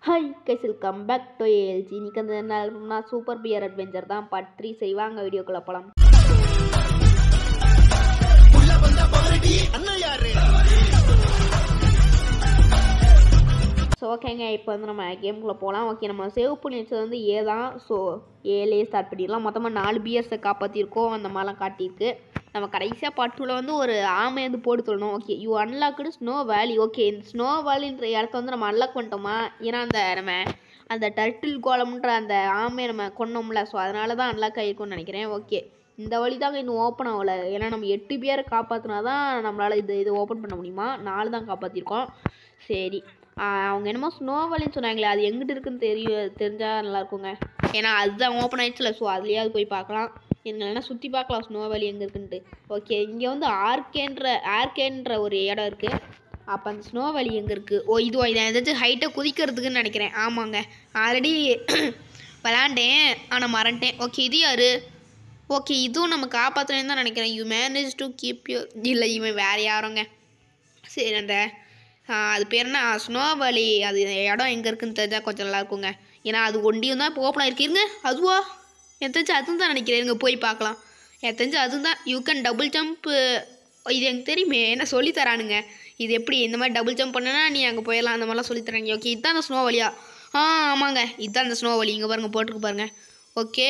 hi guys welcome back to ALG இன்னைக்கு வந்து என்ன ஆல்பம்னா சூப்பர் பியர் அட்வென்ச்சர் தான் பார்ட் த்ரீ செய்வாங்க வீடியோக்குள்ள போகலாம் ஸோ ஓகேங்க இப்போ வந்து நம்ம கேமுக்குள்ளே போகலாம் ஓகே நம்ம சேவ் பண்ணி வச்சது வந்து ஏ தான் ஸோ ஏலே ஸ்டார்ட் பண்ணிடலாம் மொத்தமாக நாலு பியர்ஸை காப்பாற்றிருக்கோம் அந்த மாதிரிலாம் காட்டியிருக்கு நம்ம கடைசியாக பார்ட் டூவில் வந்து ஒரு ஆமை வந்து போட்டு சொல்லணும் okay you unlocked snow valley okay இந்த ஸ்னோ வேலின்ற இடத்த வந்து நம்ம அன்லாக் பண்ணிட்டோமா ஏன்னா அந்த நம்ம அந்த டர்ட்டில் கோலம்ன்ற அந்த ஆமையை நம்ம கொன்னோம்ல ஸோ அதனால தான் அன்லாக் ஆகிருக்கும்னு நினைக்கிறேன் ஓகே இந்த வழி தாங்க இன்னும் ஓப்பன் ஆகல ஏன்னா நம்ம எட்டு பேரை காப்பாற்றினா தான் நம்மளால் இது இது ஓப்பன் பண்ண முடியுமா நாலு தான் காப்பாற்றிருக்கோம் சரி ஆஹ் அவங்க என்னமோ ஸ்னோ வேலின்னு சொன்னாங்களே அது எங்கிட்டு இருக்குன்னு தெரிய தெரிஞ்சால் நல்லா இருக்குங்க ஏன்னா அதுதான் ஓப்பன் ஆயிடுச்சுல ஸோ அதுலேயாவது போய் பார்க்கலாம் எங்கன்னா சுற்றி பார்க்கலாம் ஸ்னோ வேலி எங்கே இருக்குன்ட்டு ஓகே இங்கே வந்து ஆர்கேன்ற ஆர்கேன்ற ஒரு இடம் இருக்குது அப்போ அந்த ஸ்னோ வேலி எங்கே இருக்குது ஓ இதுவா இதை ஏதாச்சும் ஹைட்டை குதிக்கிறதுக்குன்னு நினைக்கிறேன் ஆமாங்க ஆல்ரெடி விளாண்டேன் ஆனால் மறந்துட்டேன் ஓகே இது யாரு ஓகே இதுவும் நம்ம காப்பாற்றுறேன்னு தான் நினைக்கிறேன் you manage to keep you இல்லை இவன் வேறு யாரோங்க சரி அந்த ஆ, அது பேர் என்ன ஸ்னோ வேலி அது இடம் எங்கே இருக்குன்னு தெரிஞ்சால் கொஞ்சம் நல்லா இருக்குங்க ஏன்னா அது ஒண்டியும் தான் இப்போ ஓப்பன் ஆகிருக்கீங்க அதுவா எனக்கு தெரிஞ்சு அதுவும் தான் நினைக்கிறேன் இங்கே போய் பார்க்கலாம் எனக்கு தெரிஞ்சு அதுவும் தான் யூ கேன் டபுள் ஜம்ப் இது எனக்கு தெரியுமே என்ன சொல்லி தரானுங்க இது எப்படி இந்த மாதிரி டபுள் ஜம்ப் பண்ணனா நீ அங்கே போயிடலாம் அந்த மாதிரிலாம் சொல்லி தராங்க ஓகே இதுதான் அந்த ஸ்னோ வழியா ஆ ஆமாங்க இதுதான் அந்த ஸ்னோ வழி இங்கே பாருங்க போட்டிருக்கு பாருங்க ஓகே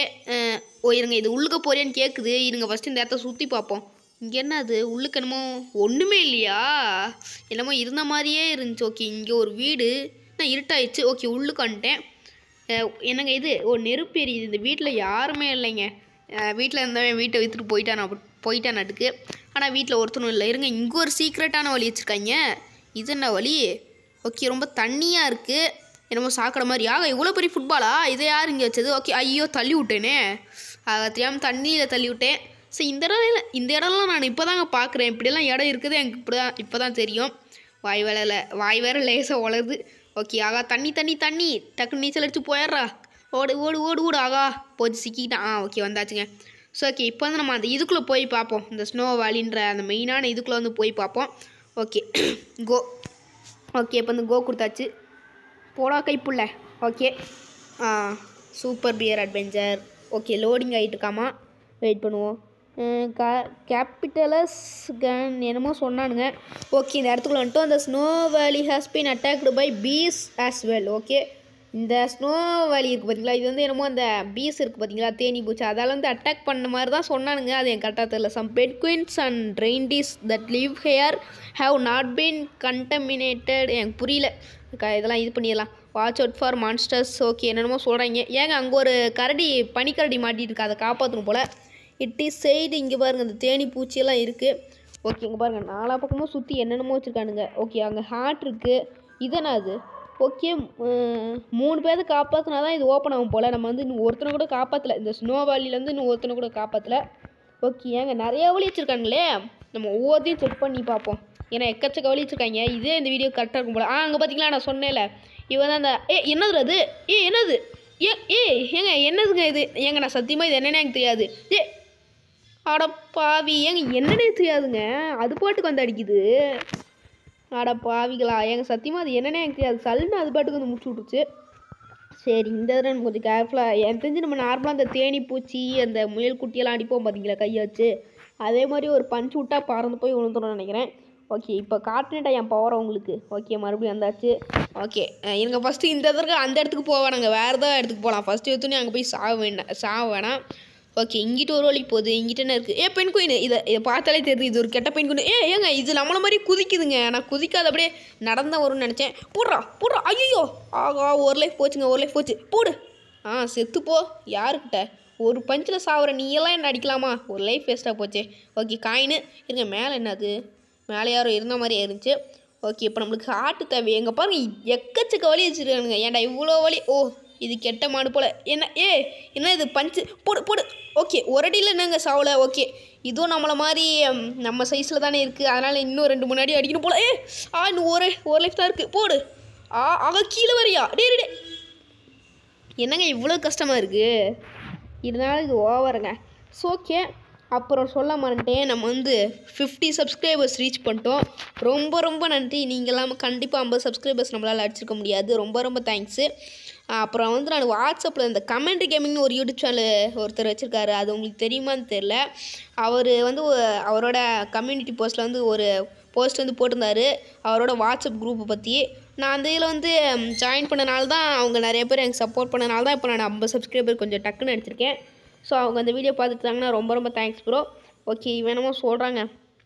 ஓ இருங்க இது உள்ளுக்க போறியான்னு கேட்குது இருங்க ஃபஸ்ட்டு இந்த இடத்த சுற்றி பார்ப்போம் இங்கே என்ன அது உள்ளுக்கு என்னமோ ஒன்றுமே இல்லையா என்னமோ இருந்த மாதிரியே இருந்துச்சு ஓகே இங்கே ஒரு வீடு நான் இருட்டாயிடுச்சு ஓகே உள்ளுக்கு வந்துட்டேன் அஹ் என்னங்க இது ஓ நெருப்பு எரியுது இந்த வீட்டில் யாருமே இல்லைங்க வீட்டில் இருந்தவன் வீட்டை விற்றுட்டு போயிட்டான் அப்படி போயிட்டான் நட்டுக்கு ஆனால் வீட்டில் ஒருத்தனும் இல்லை இருங்க இங்கே ஒரு சீக்ரெட்டான வழி வச்சுருக்காங்க இது என்ன வழி ஓகே ரொம்ப தண்ணியாக இருக்குது என்னமோ சாக்கடை மாதிரி ஆக இவ்வளோ பெரிய ஃபுட்பாலா இதை யார் இங்கே வச்சது ஓகே ஐயோ தள்ளி விட்டேனே அதை தெரியாமல் தண்ணியில் தள்ளி விட்டேன் ஸோ இந்த இடம் இல்ல- இந்த இடம்லாம் நான் இப்போ தாங்க பார்க்குறேன் இப்படியெல்லாம் இடம் இருக்குது எனக்கு இப்படி தான் இப்போ தான் தெரியும் வாய் வேலை வாய் வேற லேசாக வளருது ஓகே ஆகா தண்ணி தண்ணி தண்ணி டக்குன்னு நீச்சல் அடிச்சு போயிடுறா ஓடு ஓடு ஓடு ஓடு ஆகா போச்சு சிக்கிட்டான் ஆ ஓகே வந்தாச்சுங்க ஸோ ஓகே இப்போ வந்து நம்ம அந்த இதுக்குள்ளே போய் பார்ப்போம் இந்த ஸ்னோ வேலின்ற அந்த மெயினான இதுக்குள்ளே வந்து போய் பார்ப்போம் ஓகே கோ ஓகே இப்போ வந்து கோ கொடுத்தாச்சு போடா கைப்புள்ள ஓகே ஆ super bear adventure okay loading ஆகிட்டு இருக்காமா வெயிட் பண்ணுவோம் கா கேபிட்டலஸ் கன் என்னமோ சொன்னானுங்க ஓகே இந்த இடத்துக்குள்ள வந்துட்டு அந்த snow valley has been attacked by bees as well okay இந்த ஸ்னோ வேலி இருக்குது பார்த்தீங்களா இது வந்து என்னமோ அந்த பீஸ் இருக்குது பார்த்தீங்களா தேனி பூச்சி அதால் வந்து அட்டாக் பண்ண மாதிரி தான் சொன்னானுங்க அது எனக்கு கரெக்டாக தெரியல some penguins and reindeers that live here have not been contaminated எனக்கு புரியல க- இதெல்லாம் இது பண்ணிடலாம் watch out for monsters okay என்னென்னமோ சொல்கிறாங்க ஏங்க அங்கே ஒரு கரடி பனிக்கரடி மாட்டிட்டு இருக்கு அதை காப்பாற்றணும் போல் இட் இஸ் சைடு இங்கே பாருங்க இந்த தேனி பூச்சியெல்லாம் இருக்குது ஓகே இங்கே பாருங்க நாலா பக்கமும் சுற்றி என்னென்னமோ வச்சுருக்கானுங்க ஓகே அங்கே ஹார்ட் இருக்குது இதனா அது ஓகே மூணு பேர்த்த காப்பாற்றினா தான் இது ஓப்பன் ஆகும் போல் நம்ம வந்து இன்னும் ஒருத்தனை கூட காப்பாற்றல இந்த ஸ்னோ வேலியிலேருந்து இன்னும் ஒருத்தனை கூட காப்பாற்றல ஓகே ஏங்க நிறையா வழி வச்சுருக்காங்களே நம்ம ஒவ்வொருத்தையும் செக் பண்ணி பார்ப்போம் ஏன்னா எக்கச்சக்க வழி வச்சுருக்காங்க இதே இந்த வீடியோ கரெக்டாக இருக்கும் போல ஆ அங்கே பார்த்தீங்களா நான் சொன்னேன்ல இவன் தான் அந்த ஏ என்னது அது ஏ என்னது ஏ ஏ ஏங்க என்னதுங்க இது ஏங்க நான் சத்தியமாக இது என்னன்னே எனக்கு தெரியாது ஏ அட பாவி ஏங்க என்னன்னே தெரியாதுங்க அது பாட்டுக்கு வந்து அடிக்குது அட பாவிகளா ஏங்க சத்தியமாக அது என்னன்னே எனக்கு தெரியாது சல்லுன்னு அது பாட்டுக்கு வந்து முடிச்சு விட்டுச்சு சரி இந்த தடவை நம்ம கொஞ்சம் கேர்ஃபுல்லாக எனக்கு தெரிஞ்சு நம்ம நார்மலாக அந்த தேனி பூச்சி அந்த முயல் குட்டியெல்லாம் அடிப்போம் பார்த்தீங்களா கையை வச்சு அதே மாதிரி ஒரு பஞ்சு விட்டா பறந்து போய் விழுந்துடும் நினைக்கிறேன் ஓகே இப்போ காட்டினேட்டா என் பவர் உங்களுக்கு ஓகே மறுபடியும் வந்தாச்சு ஓகே எனக்கு ஃபஸ்ட்டு இந்த இடத்துக்கு அந்த இடத்துக்கு போக வேணாங்க வேறு ஏதாவது இடத்துக்கு போகலாம் ஃபஸ்ட்டு எடுத்துனே அங்கே போய் சாக வேண்டாம் சாக வேணாம் ஓகே இங்கிட்ட ஒரு வழி போகுது இங்கிட்ட என்ன இருக்குது ஏ பெண் குயின் இதை இதை பார்த்தாலே தெரியுது இது ஒரு கெட்ட பெண் குயின் ஏ ஏங்க இது நம்மள மாதிரி குதிக்குதுங்க நான் குதிக்காத அப்படியே நடந்த வரும்னு நினச்சேன் போடுறா போடுறா ஐயோ ஆகா ஒரு லைஃப் போச்சுங்க ஒரு லைஃப் போச்சு போடு ஆ செத்து போ யாருக்கிட்ட ஒரு பஞ்சில் சாவற நீ எல்லாம் என்ன அடிக்கலாமா ஒரு லைஃப் வேஸ்ட்டாக போச்சே ஓகே காயின்னு இருங்க மேலே என்னது மேலே யாரும் இருந்த மாதிரியே இருந்துச்சு ஓகே இப்போ நம்மளுக்கு ஆட்டு தேவை எங்கே பாருங்க எக்கச்சக்க வழி வச்சுருக்கானுங்க ஏன்டா இவ்வளோ வழி ஓ இது கெட்ட மாடு போல் என்ன ஏ என்ன இது பஞ்சு போடு போடு ஓகே ஒரு அடியில் என்னங்க சாவலை ஓகே இதுவும் நம்மளை மாதிரி ம், நம்ம சைஸில் தானே இருக்குது அதனால் இன்னும் ரெண்டு மூணு அடி அடிக்கணும் போல ஏ ஆ இன்னும் ஒரு ஒரு லைஃப் தான் இருக்குது போடு ஆ அவ கீழே வரியா டே டே, டே என்னங்க இவ்வளோ கஷ்டமாக இருக்குது இருந்தாலும் இது ஓவருங்க ஸோ ஓகே அப்புறம் சொல்ல மறந்துட்டேன் நம்ம வந்து ஃபிஃப்டி சப்ஸ்கிரைபர்ஸ் ரீச் பண்ணிட்டோம் ரொம்ப ரொம்ப நன்றி நீங்கள் இல்லாமல் கண்டிப்பாக ஐம்பது சப்ஸ்கிரைபர்ஸ் நம்மளால் அடிச்சிருக்க முடியாது ரொம்ப ரொம்ப தேங்க்ஸு அப்புறம் வந்து நான் வாட்ஸ்அப்பில் இந்த கமெண்ட்ரி கேமிங்னு ஒரு யூடியூப் சேனல் ஒருத்தர் வச்சுருக்காரு அது உங்களுக்கு தெரியுமான்னு தெரில அவர் வந்து ஒ- அவரோட கம்யூனிட்டி போஸ்ட்டில் வந்து ஒரு போஸ்ட் வந்து போட்டிருந்தாரு அவரோட வாட்ஸ்அப் குரூப்பை பற்றி நான் அந்த இதில் வந்து ஜாயின் பண்ணனால தான் அவங்க நிறைய பேர் எனக்கு சப்போர்ட் பண்ணனால தான் இப்போ நான் ஐம்பது சப்ஸ்கிரைபர் கொஞ்சம் டக்குன்னு எடுத்திருக்கேன் ஸோ அவங்க அந்த வீடியோ பார்த்துட்டாங்கன்னா ரொம்ப ரொம்ப தேங்க்ஸ் ப்ரோ ஓகே வேணுமோ சொல்கிறாங்க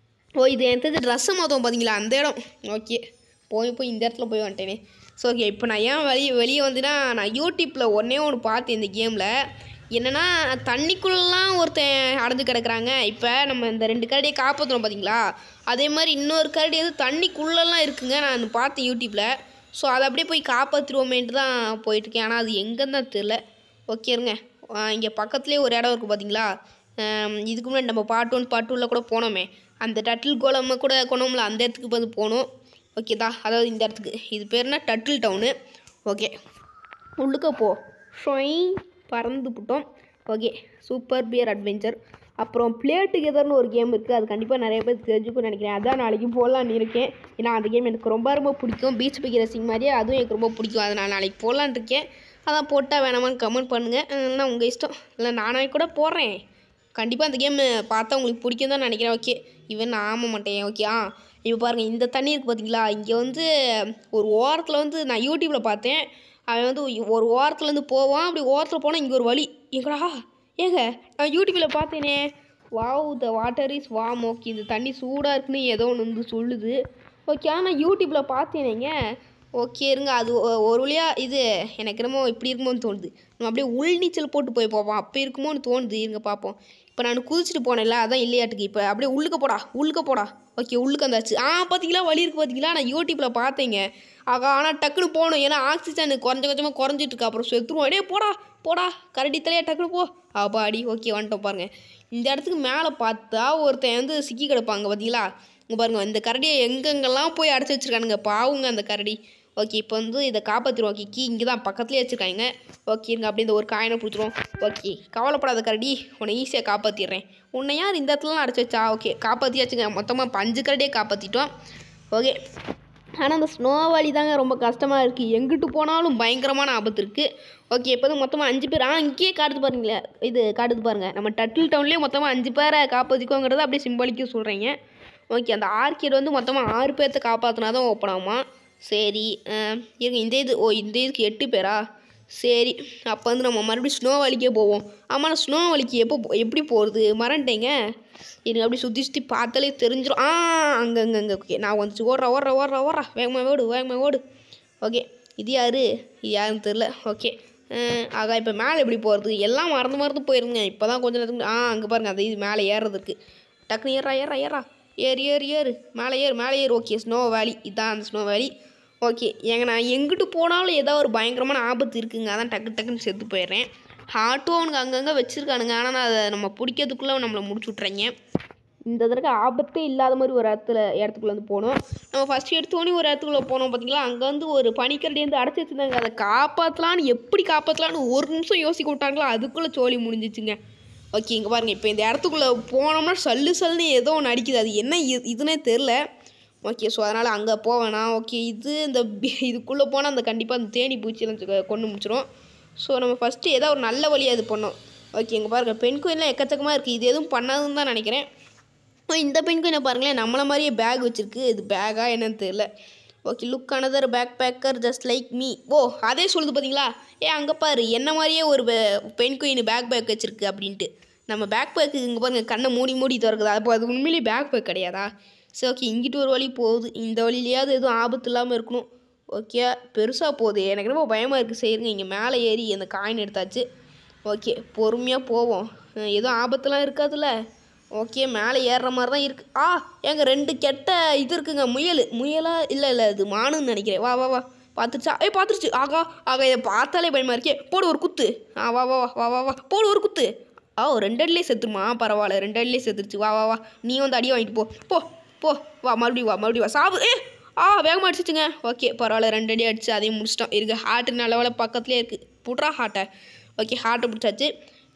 ஓ இது எனக்கு ட்ரெஸ்ஸு மொத்தம் பார்த்தீங்களா அந்த இடம் ஓகே போய் போய் இந்த இடத்துல போய் வந்துட்டேனே ஸோ ஓகே இப்போ நான் ஏன் வெளியே வெளியே வந்துன்னா நான் யூடியூப்பில் ஒன்றே ஒன்று பார்த்தேன் இந்த கேமில் என்னென்னா தண்ணிக்குள்ளெலாம் ஒருத்தன் அடைஞ்சு கிடக்குறாங்க இப்போ நம்ம இந்த ரெண்டு கரடியை காப்பாற்றுறோம் பார்த்தீங்களா அதே மாதிரி இன்னொரு கரடி வந்து தண்ணிக்குள்ளெல்லாம் இருக்குங்க நான் பார்த்தேன் யூடியூப்பில் ஸோ அதை அப்படியே போய் காப்பாற்றிடுவோமேன்ட்டு தான் போயிட்டுருக்கேன் ஆனால் அது எங்கன்னு தான் தெரில ஓகே இருங்க இங்கே பக்கத்துலேயே ஒரு இடம் இருக்குது பார்த்தீங்களா ஆம், இதுக்கு முன்னாடி நம்ம பார்ட் ஒன் பார்ட் டூவில் கூட போனோமே அந்த டட்டில் கோலமை கூட கொண்டோம்ல அந்த இடத்துக்கு வந்து போகணும் ஓகேதா அதாவது இந்த இடத்துக்கு இது பேர்னா டட்டில் டவுனு ஓகே உள்ளுக்க போ ஷொய் பறந்து விட்டோம் ஓகே சூப்பர் பியர் அட்வென்ச்சர் அப்புறம் ப்ளே டுகெதர்னு ஒரு கேம் இருக்குது அது கண்டிப்பாக நிறைய பேர் தெரிஞ்சுக்கும்னு நினைக்கிறேன் அதான் நாளைக்கு போகலான்னு இருக்கேன் ஏன்னா அந்த கேம் எனக்கு ரொம்ப ரொம்ப பிடிக்கும் பீச் பிக் ரேசிங் மாதிரியே அதுவும் எனக்கு ரொம்ப பிடிக்கும் அதை நான் நாளைக்கு போகலான்னு இருக்கேன் அதான் போட்டால் வேணாமான்னு கமெண்ட் பண்ணுங்கள் இல்லைன்னா உங்கள் இஷ்டம் இல்லை நானே கூட போடுறேன் கண்டிப்பாக அந்த கேம் பார்த்தா உங்களுக்கு பிடிக்கும் தான் நினைக்கிறேன் ஓகே இவன் நான் ஆம மாட்டேன் ஓகே ஆ இப்போ பாருங்கள் இந்த தண்ணி இருக்குது பார்த்தீங்களா இங்கே வந்து ஒரு ஓரத்தில் வந்து நான் யூடியூப்பில் பார்த்தேன் அவன் வந்து ஒரு ஓரத்துலேருந்து போவான் அப்படி ஓரத்தில் போனால் இங்கே ஒரு வழி எங்கடா ஏங்க நான் யூடியூப்பில் பார்த்தேனே wow the water is warm okay இந்த தண்ணி சூடாக இருக்குன்னு ஏதோ ஒன்று வந்து சொல்லுது ஓகே ஆனால் யூடியூப்பில் பார்த்தேனேங்க ஓகே இருங்க அது ஒ- ஒரு வழியாக இது எனக்கு என்னமோ இப்படி இருக்குமோன்னு தோணுது நம்ம அப்படியே உள் நீச்சல் போட்டு போய் பார்ப்போம் அப்போ இருக்குமோன்னு தோணுது இருங்க பார்ப்போம் இப்போ நான் குதிச்சுட்டு போனேன்ல அதான் இல்லையாட்டுக்கு இப்போ அப்படியே உள்ளுக்க போடா உள்ளுக்க போடா ஓகே உள்ளுக்கு வந்தாச்சு ஆ பார்த்தீங்களா வழி இருக்குது பார்த்தீங்களா நான் யூடியூப்பில் பார்த்தேங்க ஆகா ஆனால் டக்குன்னு போகணும் ஏன்னா ஆக்சிஜன் கொஞ்சம் கொஞ்சமாக குறைஞ்சிட்டு இருக்கு அப்புறம் செத்துருவோம் அடே போடா போடா கரடி தலையா டக்குன்னு போ அப்பாடி ஓகே வந்துட்டோம் பாருங்க இந்த இடத்துக்கு மேலே பார்த்தா ஒருத்தன் வந்து சிக்கி கிடப்பாங்க பார்த்தீங்களா இங்கே பாருங்க இந்த கரடியை எங்கெங்கெல்லாம் போய் அடைச்சி வச்சிருக்கானுங்க பாவுங்க அந்த கரடி ஓகே இப்போ வந்து இதை காப்பாற்றிடுவோம் ஓகே கீ இங்கே தான் பக்கத்துலேயே வச்சுருக்காங்க ஓகே இருங்க அப்படியே இந்த ஒரு காயினை பிடிச்சிரும் ஓகே கவலைப்படாத கரடி உன்னை ஈஸியாக காப்பாற்றிடுறேன் உன்னை யார் இந்த இடத்துலலாம் அடைச்சி வச்சா ஓகே காப்பாற்றியாச்சுங்க மொத்தமாக பஞ்சு கரடியே காப்பாற்றிட்டோம் ஓகே ஆனால் அந்த ஸ்னோ வேலி தாங்க ரொம்ப கஷ்டமாக இருக்குது எங்கிட்டு போனாலும் பயங்கரமான ஆபத்து இருக்குது ஓகே இப்போ வந்து மொத்தமாக அஞ்சு பேர் ஆ இங்கேயே காட்டுது பாருங்களேன் இது காட்டுது பாருங்கள் நம்ம டட்டில் டவுன்லேயே மொத்தமாக அஞ்சு பேரை காப்பாற்றிக்கோங்கிறத அப்படியே சிம்பாலிக்காக சொல்கிறீங்க ஓகே அந்த ஆர்கேட் வந்து மொத்தமாக ஆறு பேர்த்த காப்பாற்றினா தான் ஓப்பன் ஆகுமா சரி அஹ், இருங்க இந்த இது ஓ இந்த இதுக்கு எட்டு பேரா சரி அப்போ வந்து நம்ம மறுபடியும் ஸ்னோ வலிக்கே போவோம் ஆமாம் நான் ஸ்னோ வலிக்கு எப்போ போ- எப்படி போகிறது மறந்துட்டேங்க எனக்கு அப்படி சுற்றி சுற்றி பார்த்தாலே தெரிஞ்சிடும் ஆ அங்கே அங்கே அங்கே ஓகே நான் வந்துச்சு ஓடுறா ஓடுறா ஓடுறா ஓடுறா வேகமாக ஓடு வேகமாக ஓடு ஓகே இது யாரு இது யாருன்னு தெரில ஓகே ஆகா இப்போ மேலே எப்படி போகிறது எல்லாம் மறந்து மறந்து போயிருங்க இப்போ தான் கொஞ்சம் நேரத்துக்கு ஆ அங்கே பாருங்க அந்த இது மேலே ஏறுறதுக்கு டக்குன்னு ஏறா ஏறா ஏறா ஏறு ஏறு ஏறு மேலே ஏறு மேலே ஏறு ஓகே ஸ்னோ வேலி இதான் அந்த ஸ்னோ வேலி ஓகே ஏங்க நான் எங்கிட்டு போனாலும் ஏதோ ஒரு பயங்கரமான ஆபத்து இருக்குங்க அதான் டக்கு டக்குன்னு செத்து போயிடுறேன் ஆட்டோ அவனுக்கு அங்கங்கே வச்சுருக்கானுங்க ஆனால் நான் அதை நம்ம பிடிக்கிறதுக்குள்ளே நம்மளை முடிச்சு விட்றீங்க இந்த தடவை ஆபத்தே இல்லாத மாதிரி ஒரு இடத்துல இடத்துக்குள்ள வந்து போனோம் நம்ம ஃபஸ்ட்டு எடுத்தோடனே ஒரு இடத்துக்குள்ள போனோம் பார்த்தீங்களா அங்கே வந்து ஒரு பனிக்கரடி வந்து அடைச்சி வச்சுருந்தாங்க அதை காப்பாற்றலான்னு எப்படி காப்பாற்றலான்னு ஒரு நிமிஷம் யோசிக்க விட்டாங்களோ அதுக்குள்ளே சோழி முடிஞ்சிச்சுங்க ஓகே இங்கே பாருங்கள் இப்போ இந்த இடத்துக்குள்ளே போனோம்னா சல்லு சல்லுன்னு ஏதோ ஒன்று அடிக்குது அது என்ன இது இதுனே தெரில ஓகே ஸோ அதனால் அங்கே போவேணா ஓகே இது இந்த பி- இதுக்குள்ளே போனால் அந்த கண்டிப்பாக அந்த தேனி பூச்சியெல்லாம் கொ- கொண்டு முடிச்சிடும் ஸோ நம்ம ஃபஸ்ட்டு ஏதோ ஒரு நல்ல வழியாக இது பண்ணோம் ஓகே இங்கே பாருங்கள் பெண் கோயிலாம் எக்கச்சக்கமாக இருக்குது இது எதுவும் பண்ணாதுன்னு தான் நினைக்கிறேன் ஓ, இந்த பெண் கோயினை பாருங்களேன் நம்மளை மாதிரியே பேக் வச்சுருக்கு இது பேக்கா என்னன்னு தெரியல okay look another backpacker just like me ஓ அதே சொல்லுது பார்த்தீங்களா ஏ அங்கே பாரு என்ன மாதிரியே ஒரு பெ- பெண் குயின் பேக் பேக் வச்சிருக்கு அப்படின்ட்டு நம்ம பேக் பேக்கு இங்கே பாருங்க கண்ணை மூடி மூடி திறக்குது அப்போ அது உண்மையிலேயே பேக் பேக் கிடையாதா சரி ஓகே இங்கிட்டு ஒரு வழி போகுது இந்த வழியிலையாவது எதுவும் ஆபத்து இல்லாமல் இருக்கணும் ஓகே பெருசாக போகுது எனக்கு ரொம்ப பயமாக இருக்குது சரிங்க இங்கே மேலே ஏறி அந்த காயின் எடுத்தாச்சு ஓகே பொறுமையாக போவோம் அஹ் எதுவும் ஆபத்துலாம் இருக்காதுல்ல ஓகே மேலே ஏறுற மாதிரி தான் இருக்குது ஆ ஏங்க ரெண்டு கெட்ட இது இருக்குங்க முயல் முயலா இல்லை இல்லை இது மானுன்னு நினைக்கிறேன் வா வா வா பார்த்துச்சா ஏய் பார்த்துருச்சு ஆகா ஆகா இதை பார்த்தாலே பயமாக இருக்கே போடு ஒரு குத்து ஆ வா வா வா வா வா வா போடு ஒரு குத்து ஆ ஒரு ரெண்டு அடிலே செத்துருமா பரவாயில்ல ரெண்டு அடிலே செத்துருச்சு வா வா வா நீ வந்து அடி வாங்கிட்டு போ போ போ வா மறுபடியும் வா மறுபடியும் வா சாவு ஏ ஆ வேகமாக அடிச்சிச்சுங்க ஓகே பரவாயில்ல ரெண்டு அடி அடிச்சு அதையும் முடிச்சிட்டோம் இருக்கு ஹார்ட்டு நல்ல வேலை பக்கத்துலேயே இருக்குது புட்றா ஹார்ட்டை ஓகே ஹார்ட்டை பிடிச்சாச்சு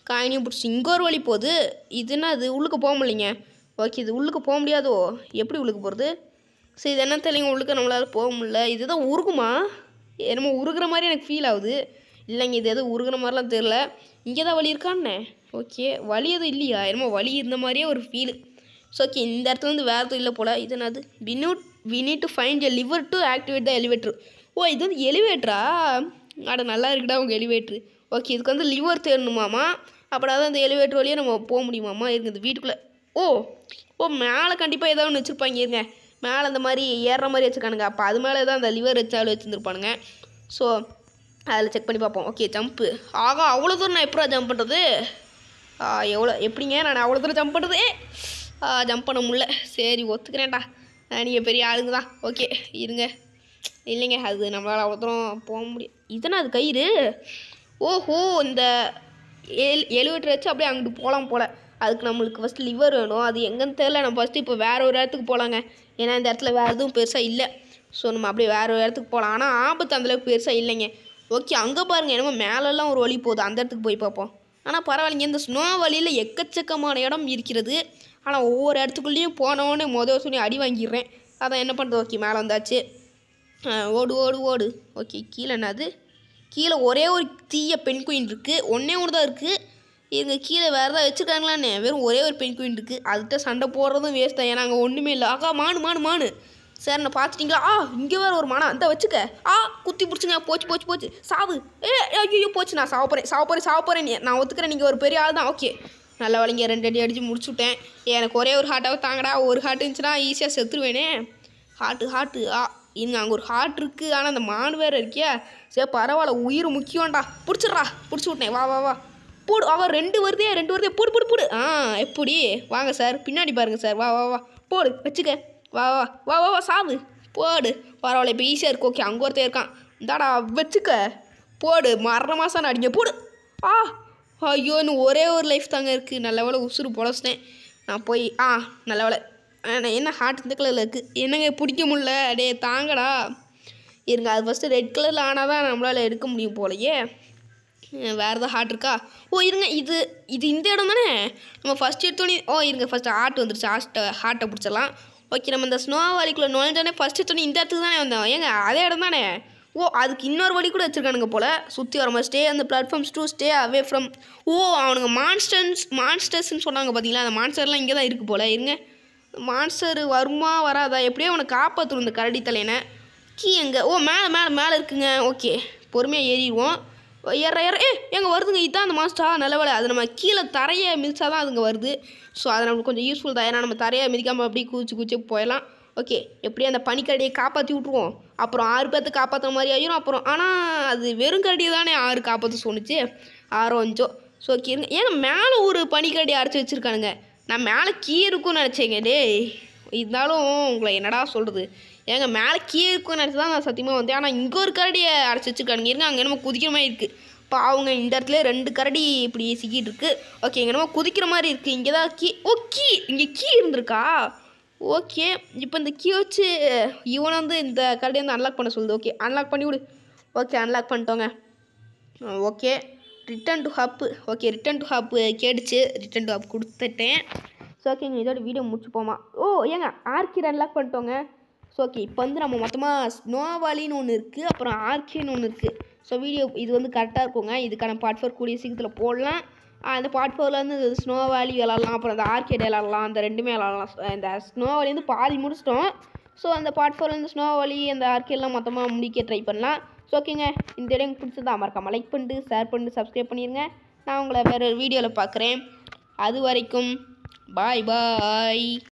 காயினையும் பிடிச்சி இங்கே ஒரு வழி போகுது இது என்ன அது உள்ளுக்கு போக முடியலைங்க ஓகே இது உள்ளுக்கு போக முடியாதோ எப்படி உள்ளுக்கு போகிறது சரி இது என்ன தெரியலைங்க உள்ளுக்கு நம்மளால போக முடியல இதுதான் உருகுமா என்னமோ உருகுற மாதிரி எனக்கு ஃபீல் ஆகுது இல்லைங்க இது எதுவும் உருகுற மாதிரிலாம் தெரில இங்கே தான் வழி இருக்கான்னே ஓகே வழி எதுவும் இல்லையா என்னமோ வழி இருந்த மாதிரியே ஒரு ஃபீல் ஸோ ஓகே இந்த இடத்துல வந்து வேறு எதுவும் இல்லை போல் இது என்னது வினூட் we need to find a lever to activate the elevator ஓ இது வந்து எலிவேட்டரா அட நல்லா இருக்குடா உங்கள் எலிவேட்ரு ஓகே இதுக்கு வந்து லிவர் தேடணுமாமா அப்படின்னா தான் இந்த எலிவேட்டர் வழியாக நம்ம போக முடியுமாமா இருங்க இந்த வீட்டுக்குள்ளே ஓ ஓ மேலே கண்டிப்பாக ஏதாவது ஒன்று வச்சுருப்பாங்க இருங்க மேலே அந்த மாதிரி ஏறுற மாதிரி வச்சுருக்கானுங்க அப்போ அது மேலே தான் அந்த லிவர் வச்சாலும் வச்சுருந்துருப்பானுங்க ஸோ அதில் செக் பண்ணி பார்ப்போம் ஓகே ஜம்ப்பு ஆகா அவ்வளோ தூரம் நான் எப்படா ஜம்ப் பண்ணுறது எவ்வளோ எப்படிங்க நான் அவ்வளோ தூரம் ஜம்ப் பண்ணுறது ஜம்ப் பண்ண முடியல சரி ஒத்துக்கிறேன்டா நீங்கள் பெரிய ஆளுங்க தான் ஓகே இருங்க இல்லைங்க அது நம்மளால் அவ்வளோ தூரம் போக முடியும் இதனா அது கயிறு ஓஹோ இந்த எல் எலிவேட்டர் வச்சு அப்படியே அங்கிட்டு போகலாம் போல் அதுக்கு நம்மளுக்கு ஃபஸ்ட்டு லிவர் வேணும் அது எங்கன்னு தெரில நம்ம ஃபஸ்ட்டு இப்போ வேறு ஒரு இடத்துக்கு போகலாங்க ஏன்னா இந்த இடத்துல வேறு எதுவும் பெருசாக இல்லை ஸோ நம்ம அப்படியே வேறு ஒரு இடத்துக்கு போகலாம் ஆனால் ஆபத்து அந்தளவுக்கு பெருசாக இல்லைங்க ஓகே அங்கே பாருங்கள் என்னமோ மேலெல்லாம் ஒரு வழி போகுது அந்த இடத்துக்கு போய் பார்ப்போம் ஆனால் பரவாயில்லைங்க இந்த ஸ்னோ வழியில் எக்கச்சக்கமான இடம் இருக்கிறது ஆனால் ஒவ்வொரு இடத்துக்குள்ளேயும் போனோடனே மொதல் சொல்லி அடி வாங்கிடுறேன் அதான் என்ன பண்ணுறது ஓகே மேலே வந்தாச்சு ஆ, ஓடு ஓடு ஓடு ஓகே கீழே என்னது கீழே ஒரே ஒரு தீய பெண் குயின் இருக்குது ஒன்றே ஒன்று தான் இருக்குது இவங்க கீழே வேறு ஏதாவது வச்சுருக்காங்களான்னு வெறும் ஒரே ஒரு பெண் குயின் இருக்குது அதுகிட்ட சண்டை போடுறதும் வேஸ்ட் தான் ஏன்னா அங்கே ஒன்றுமே இல்லை ஆகா மானு மானு மானு சார் நான் பார்த்துட்டீங்களா ஆ இங்கே வேறு ஒரு மானா அந்த வச்சுக்க ஆ குத்தி பிடிச்சிங்க போச்சு போச்சு போச்சு சாவு ஏ ஐயோ போச்சு நான் சாவ போகிறேன் சாவ போகிறேன் சாவ போகிறேன் நான் ஒத்துக்கிறேன் நீங்கள் ஒரு பெரிய ஆள் தான் ஓகே நல்ல வழிங்க ரெண்டு அடி அடித்து முடிச்சு விட்டேன் எனக்கு ஒரே ஒரு ஹார்ட்டாக தாங்கடா ஒரு ஹார்ட் இருந்துச்சுன்னா ஈஸியாக செத்துருவேனே ஹார்ட்டு ஹார்ட்டு ஆ இங்க அங்கே ஒரு ஹார்ட் இருக்குது ஆனால் அந்த மான் வேறு இருக்கியா சரி பரவாயில்ல உயிர் முக்கியம்டா பிடிச்சிட்றா பிடிச்சி விட்டேன் வா வா வா போடு அவன் ரெண்டு வருதே ரெண்டு வருதே போடு போடு போடு ஆ எப்படி வாங்க சார் பின்னாடி பாருங்க சார் வா வா வா போடு வச்சுக்க வா வா வா வா வா சாவு போடு பரவாயில்ல இப்போ ஈஸியாக இருக்கு ஓகே அங்கே ஒருத்தன் இருக்கான் இந்தாடா வச்சுக்க போடு மரண மாதம் அடிங்க போடு ஆ ஐயோ இன்னும் ஒரே ஒரு லைஃப் தாங்க இருக்குது நல்ல வேலை உசுறு பொழச்சிட்டேன் நான் போய் ஆ நல்ல வேலை ஆ, நான் என்ன ஹார்ட் இந்த கலரில் இருக்குது என்னங்க பிடிக்க முடியல டே தாங்கடா இருங்க அது ஃபஸ்ட்டு ரெட் கலரில் ஆனால் தான் நம்மளால் எடுக்க முடியும் போலயே அஹ் வேறு ஏதாவது ஹார்ட் இருக்கா ஓ இருங்க இது இது இந்த இடம் தானே நம்ம ஃபஸ்ட் எடுத்தோடனே ஓ இருங்க ஃபஸ்ட்டு ஹார்ட் வந்துருச்சு ஹார்ட்டை ஹார்ட்டை பிடிச்சிடலாம் ஓகே நம்ம இந்த ஸ்னோ வாலிக்குள்ளே நுழைஞ்சோடனே ஃபஸ்ட் எடுத்தோடனே இந்த இடத்துக்கு தானே வந்தோம் ஏங்க அதே இடம் தானே ஓ அதுக்கு இன்னொரு வழி கூட வச்சுருக்கானுங்க போல் சுற்றி வர மாதிரி ஸ்டே அந்த platforms to stay away from ஓ அவனுங்க மான்ஸ்டர்ஸ் மான்ஸ்டர்ஸ்னு சொன்னாங்க பார்த்தீங்களா அந்த மான்ஸ்டர்லாம் இங்கே தான் இருக்குது போல் இருங்க மான்ஸ்டர் வருமா வராதா எப்படியோ அவனை காப்பாற்றணும் இந்த கரடி தலையனை கீ எங்கே ஓ மேலே மேலே மேலே இருக்குங்க ஓகே பொறுமையாக ஏறிடுவோம் ஏற ஏற ஏ எங்கே வருதுங்க இதுதான் அந்த மாஸ்டா நல்ல வேலை அது நம்ம கீழே தரையை மிதிச்சா தான் அதுங்க வருது ஸோ அது நம்மளுக்கு கொஞ்சம் யூஸ்ஃபுல் தான் ஏன்னா நம்ம தரையை மிதிக்காமல் அப்படியே குதிச்சு குதிச்சு போயிடலாம் ஓகே எப்படியும் அந்த பனிக்கரடியை காப்பாற்றி விட்ருவோம் அப்புறம் ஆறு பேர்த்து காப்பாற்றுற மாதிரி ஆயிரும் அப்புறம் ஆனால் அது வெறும் கரடியை தானே ஆறு காப்பாற்ற சொன்னுச்சு ஆறோ அஞ்சோ ஸோ ஓகே இருங்க ஏங்க மேலே ஒரு பனிக்கரடி அரைச்சி வச்சுருக்கானுங்க நான் மேலே கீ இருக்கும்னு நினச்சேங்க டேய் இருந்தாலும் உங்களை என்னடா சொல்கிறது ஏங்க மேலே கீழே இருக்கும்னு நினச்சி தான் நான் சத்தியமாக வந்தேன் ஆனால் இங்கே ஒரு கரடியை அரைச்சி வச்சுருக்கானுங்க இருங்க அங்கே என்னமோ குதிக்கிற மாதிரி இருக்குது இப்போ அவங்க இந்த இடத்துல ரெண்டு கரடி இப்படி சிக்கிட்டு இருக்கு ஓகே இங்கே என்னமோ குதிக்கிற மாதிரி இருக்குது இங்கே தான் கீ ஓ கீ இங்கே கீ இருந்திருக்கா ஓகே இப்போ இந்த கீ வச்சு இவனை வந்து இந்த கரடியை வந்து அன்லாக் பண்ண சொல்லுது ஓகே அன்லாக் பண்ணி விடு ஓகே அன்லாக் பண்ணிட்டோங்க okay return to hub okay return to hub கேட்டுச்சு ரிட்டன் டு ஹப் கொடுத்துட்டேன் ஸோ ஓகேங்க இதோட வீடியோ முடிச்சுப்போமா ஓ ஏங்க ஆர்கிட் அன்லாக் பண்ணிட்டோங்க ஸோ ஓகே இப்போ வந்து நம்ம மொத்தமாக ஸ்னோவாலின்னு ஒன்று இருக்குது அப்புறம் ஆர்கின்னு ஒன்று இருக்குது ஸோ வீடியோ இது வந்து கரெக்டாக இருக்குங்க இதுக்கான பார்ட் ஃபோர் கூடிய சீக்கிரத்தில் போடலாம் ஆஹ் அந்த பார்ட் ஃபோரில் வந்து ஸ்னோ வேலி விளாட்லாம் அப்புறம் அந்த ஆர்கேட் விளாட்லாம் அந்த ரெண்டுமே விளாட்லாம் இந்த ஸ்னோ வேலி வந்து பாதி முடிச்சிட்டோம் ஸோ அந்த பார்ட் ஃபோரில் வந்து ஸ்னோ வேலி அந்த ஆர்கேட்லாம் மொத்தமாக முடிக்க ட்ரை பண்ணலாம் ஸோ ஓகேங்க இந்த இடம் எனக்கு பிடிச்சதா மறக்காம லைக் பண்ணிட்டு ஷேர் பண்ணிட்டு சப்ஸ்கிரைப் பண்ணிடுங்க நான் உங்களை வேறு வீடியோவில் பார்க்குறேன் அது வரைக்கும் பாய் பாய்